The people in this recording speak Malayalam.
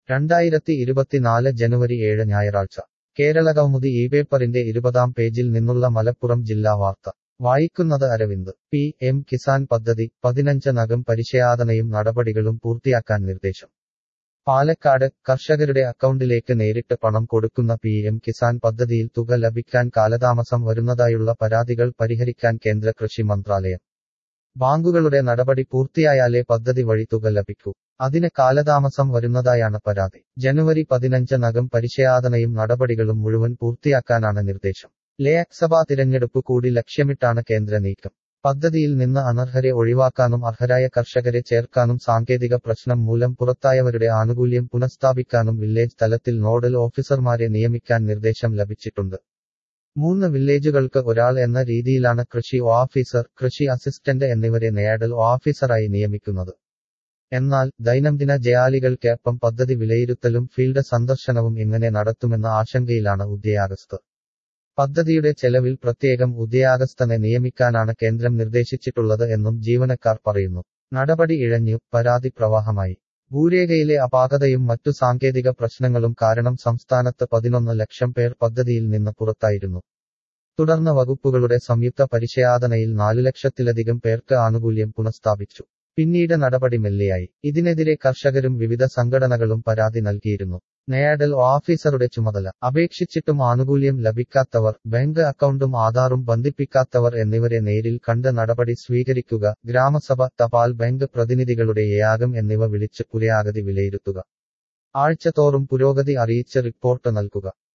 രണ്ടായിരത്തി ഇരുപത്തിനാല് ജനുവരി ഏഴ് ഞായറാഴ്ച കേരളകൗമുദി ഈ പേപ്പറിന്റെ ഇരുപതാം പേജിൽ നിന്നുള്ള മലപ്പുറം ജില്ലാ വാർത്ത വായിക്കുന്നത് അരവിന്ദ് പി എം കിസാൻ പദ്ധതി പതിനഞ്ചനകം പരിശയാതനയും നടപടികളും പൂർത്തിയാക്കാൻ നിർദ്ദേശം പാലക്കാട് കർഷകരുടെ അക്കൗണ്ടിലേക്ക് നേരിട്ട് പണം കൊടുക്കുന്ന പി എം കിസാൻ പദ്ധതിയിൽ തുക ലഭിക്കാൻ കാലതാമസം വരുന്നതായുള്ള പരാതികൾ പരിഹരിക്കാൻ കേന്ദ്ര കൃഷി മന്ത്രാലയം ബാങ്കുകളുടെ നടപടി പൂർത്തിയായാലേ പദ്ധതി വഴി തുക ലഭിക്കൂ അതിന് കാലതാമസം വരുന്നതായാണ് പരാതി ജനുവരി പതിനഞ്ചനകം പരിശയാതനയും നടപടികളും മുഴുവൻ പൂർത്തിയാക്കാനാണ് നിർദ്ദേശം ലോക്സഭാ തിരഞ്ഞെടുപ്പ് കൂടി ലക്ഷ്യമിട്ടാണ് കേന്ദ്ര നീക്കം പദ്ധതിയിൽ നിന്ന് അനർഹരെ ഒഴിവാക്കാനും അർഹരായ കർഷകരെ ചേർക്കാനും സാങ്കേതിക പ്രശ്നം മൂലം പുറത്തായവരുടെ ആനുകൂല്യം പുനഃസ്ഥാപിക്കാനും വില്ലേജ് തലത്തിൽ നോഡൽ ഓഫീസർമാരെ നിയമിക്കാൻ നിർദ്ദേശം ലഭിച്ചിട്ടുണ്ട് മൂന്ന് വില്ലേജുകൾക്ക് ഒരാൾ എന്ന രീതിയിലാണ് കൃഷി ഓഫീസർ കൃഷി അസിസ്റ്റന്റ് എന്നിവരെ നേടൽ ഓഫീസറായി നിയമിക്കുന്നത് എന്നാൽ ദൈനംദിന ജയാലികൾക്കൊപ്പം പദ്ധതി വിലയിരുത്തലും ഫീൽഡ് സന്ദർശനവും എങ്ങനെ നടത്തുമെന്ന ആശങ്കയിലാണ് ഉദ്യോഗസ്ഥർ പദ്ധതിയുടെ ചെലവിൽ പ്രത്യേകം ഉദ്യോഗസ്ഥനെ നിയമിക്കാനാണ് കേന്ദ്രം നിർദ്ദേശിച്ചിട്ടുള്ളത് എന്നും ജീവനക്കാർ പറയുന്നു നടപടി ഇഴഞ്ഞു പരാതി പ്രവാഹമായി ഭൂരേഖയിലെ അപാകതയും മറ്റു സാങ്കേതിക പ്രശ്നങ്ങളും കാരണം സംസ്ഥാനത്ത് പതിനൊന്ന് ലക്ഷം പേർ പദ്ധതിയിൽ നിന്ന് പുറത്തായിരുന്നു തുടർന്ന് വകുപ്പുകളുടെ സംയുക്ത പരിശയാതനയിൽ നാലു ലക്ഷത്തിലധികം പേർക്ക് ആനുകൂല്യം പുനഃസ്ഥാപിച്ചു പിന്നീട് നടപടി മെല്ലെയായി ഇതിനെതിരെ കർഷകരും വിവിധ സംഘടനകളും പരാതി നൽകിയിരുന്നു നേടൽ ഓഫീസറുടെ ചുമതല അപേക്ഷിച്ചിട്ടും ആനുകൂല്യം ലഭിക്കാത്തവർ ബാങ്ക് അക്കൗണ്ടും ആധാറും ബന്ധിപ്പിക്കാത്തവർ എന്നിവരെ നേരിൽ കണ്ട് നടപടി സ്വീകരിക്കുക ഗ്രാമസഭ തപാൽ ബാങ്ക് പ്രതിനിധികളുടെ യാഗം എന്നിവ വിളിച്ച് പുരോഗതി വിലയിരുത്തുക ആഴ്ചതോറും പുരോഗതി അറിയിച്ച് റിപ്പോർട്ട് നൽകുക